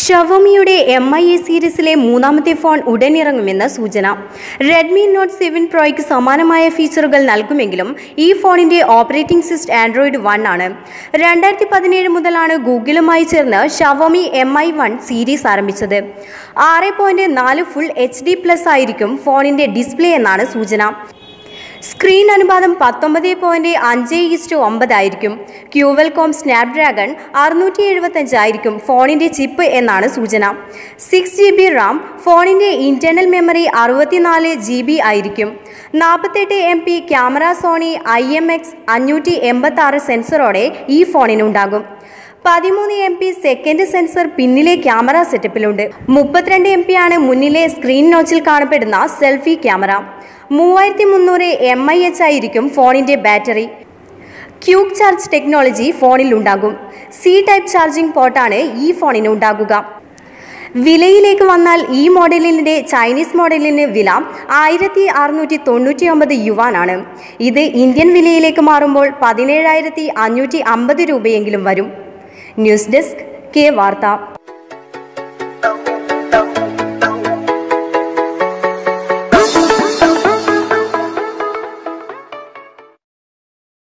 ഷവോമിയുടെ M I A സീരീസിലെ മൂന്നാമത്തെ phone ഉടൻ ഇറങ്ങുമെന്ന് സൂചന റെഡ്മി നോട്ട് സെവൻ പ്രോയ്ക്ക് സമാനമായ ഫീച്ചറുകൾ നൽകുമെങ്കിലും ഈ ഫോണിന്റെ ഓപ്പറേറ്റിംഗ് സിസ്റ്റം ആൻഡ്രോയിഡ് വൺ ആണ് രണ്ടായിരത്തി പതിനേഴ് മുതലാണ് ഗൂഗിളുമായി ചേർന്ന് Xiaomi M I one series ആരംഭിച്ചത് ആറ് പോയിന്റ് നാല് ഫുൾ എച്ച് ഡി പ്ലസ് ആയിരിക്കും ഫോണിന്റെ ഡിസ്പ്ലേ എന്നാണ് സൂചന സ്ക്രീൻ അനുപാതം പത്തൊമ്പത് പോയിന്റ് അഞ്ച് ഈസ്റ്റ് ഒമ്പതായിരിക്കും ക്യൂവൽകോം സ്നാപ്ഡ്രാഗൺ അറുന്നൂറ്റി എഴുപത്തഞ്ചായിരിക്കും ഫോണിന്റെ ചിപ്പ് എന്നാണ് സൂചന സിക്സ് ജി ബി റാം ഫോണിന്റെ ഇന്റേണൽ മെമ്മറി അറുപത്തിനാല് ജി ബി ആയിരിക്കും നാൽപ്പത്തെട്ട് M P camera Sony I M X അഞ്ഞൂറ്റി എൺപത്തി ആറ് സെൻസറോടെ ഈ ഫോണിനുണ്ടാകും പതിമൂന്ന് എം പി സെക്കൻഡ് സെൻസർ പിന്നിലെ ക്യാമറ സെറ്റപ്പിലുണ്ട് മുപ്പത്തിരണ്ട് എം പി ആണ് മുന്നിലെ സ്ക്രീൻ നോച്ചിൽ കാണപ്പെടുന്ന സെൽഫി ക്യാമറ മൂവായിരത്തി മുന്നൂറ് എം ഐ എച്ച് ആയിരിക്കും ഫോണിന്റെ ബാറ്ററി ക്യൂക്ക് ചാർജ് ടെക്നോളജി ഫോണിൽ ഉണ്ടാകും സി ടൈപ്പ് ചാർജിംഗ് പോർട്ടാണ് ഈ ഫോണിന് ഉണ്ടാകുക വിലയിലേക്ക് വന്നാൽ ഈ മോഡലിൻ്റെ ചൈനീസ് മോഡലിന് വില ആയിരത്തി അറുന്നൂറ്റി തൊണ്ണൂറ്റി ഒമ്പത് യുവാനാണ് ഇത് ഇന്ത്യൻ വിലയിലേക്ക് മാറുമ്പോൾ പതിനേഴായിരത്തി അഞ്ഞൂറ്റി അമ്പത് രൂപയെങ്കിലും വരും ന്യൂസ് ഡെസ്ക് കെ വാർത്ത